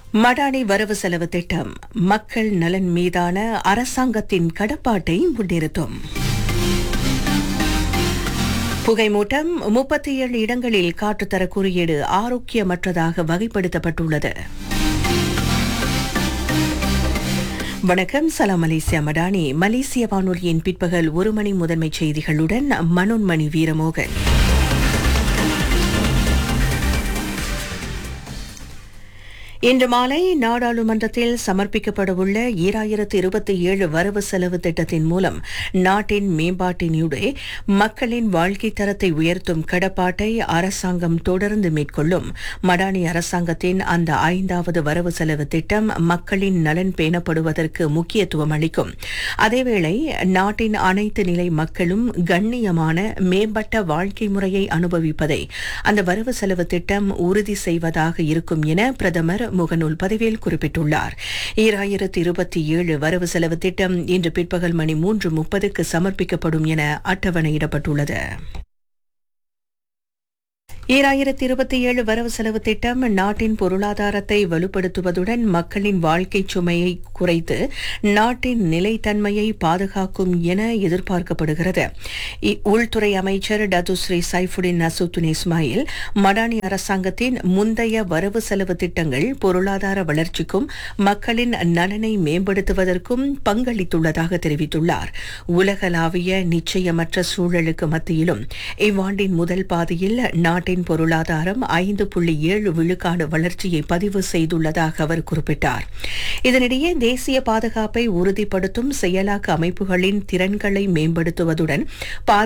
மடானி வரவு செலவு திட்டம் மக்கள் நலன் மீதான அரசாங்கத்தின் கடப்பாட்டை முன்னிறுத்தும் புகைமூட்டம் முப்பத்தி ஏழு இடங்களில் காற்றுத்தர குறியீடு ஆரோக்கியமற்றதாக வகைப்படுத்தப்பட்டுள்ளது வணக்கம் சலாம் மலேசியா மடானி மலேசிய வானொலியின் பிற்பகல் ஒரு மணி முதன்மைச் செய்திகளுடன் மனோன்மணி வீரமோகன் இன்று மாலை நாடாளுமன்றத்தில் சமர்ப்பிக்கப்படவுள்ள ஈராயிரத்து இருபத்தி ஏழு வரவு செலவு திட்டத்தின் மூலம் நாட்டின் மேம்பாட்டினூடே மக்களின் வாழ்க்கை தரத்தை உயர்த்தும் கடப்பாட்டை அரசாங்கம் தொடர்ந்து மேற்கொள்ளும் மடானி அரசாங்கத்தின் அந்த ஐந்தாவது வரவு செலவு திட்டம் மக்களின் நலன் பேணப்படுவதற்கு முக்கியத்துவம் அளிக்கும் அதேவேளை நாட்டின் அனைத்து நிலை மக்களும் கண்ணியமான மேம்பட்ட வாழ்க்கை முறையை அனுபவிப்பதை அந்த வரவு செலவு திட்டம் உறுதி செய்வதாக இருக்கும் என பிரதமர் முகநூல் பதிவில் குறிப்பிட்டுள்ளார் ஈராயிரத்து இருபத்தி ஏழு வரவு செலவு திட்டம் இன்று பிற்பகல் மணி மூன்று முப்பதுக்கு சமர்ப்பிக்கப்படும் என அட்டவணையிடப்பட்டுள்ளது ஈராயிரத்தி இருபத்தி ஏழு வரவு செலவு திட்டம் நாட்டின் பொருளாதாரத்தை வலுப்படுத்துவதுடன் மக்களின் வாழ்க்கை சுமையை குறைத்து நாட்டின் நிலைத்தன்மையை பாதுகாக்கும் என எதிர்பார்க்கப்படுகிறது இ- உள்துறை அமைச்சர் டதுஸ்ரீ சைஃபுடின் நசூத்துன் இஸ்மாயில் மடானி அரசாங்கத்தின் முந்தைய வரவு செலவு திட்டங்கள் பொருளாதார வளர்ச்சிக்கும் மக்களின் நலனை மேம்படுத்துவதற்கும் பங்களித்துள்ளதாக தெரிவித்துள்ளார் உலகளாவிய நிச்சயமற்ற சூழலுக்கு மத்தியிலும் இவ்வாண்டின் முதல் பாதியில் நாட்டின் பொருளாதாரம் ஐந்து புள்ளி ஏழு விழுக்காடு வளர்ச்சியை பதிவு செய்துள்ளதாக அவர் குறிப்பிட்டார் இதனிடையே தேசிய பாதுகாப்பை உறுதிப்படுத்தும் செயலாக்க அமைப்புகளின் திறன்களை மேம்படுத்துவதுடன் பாதுகாப்பு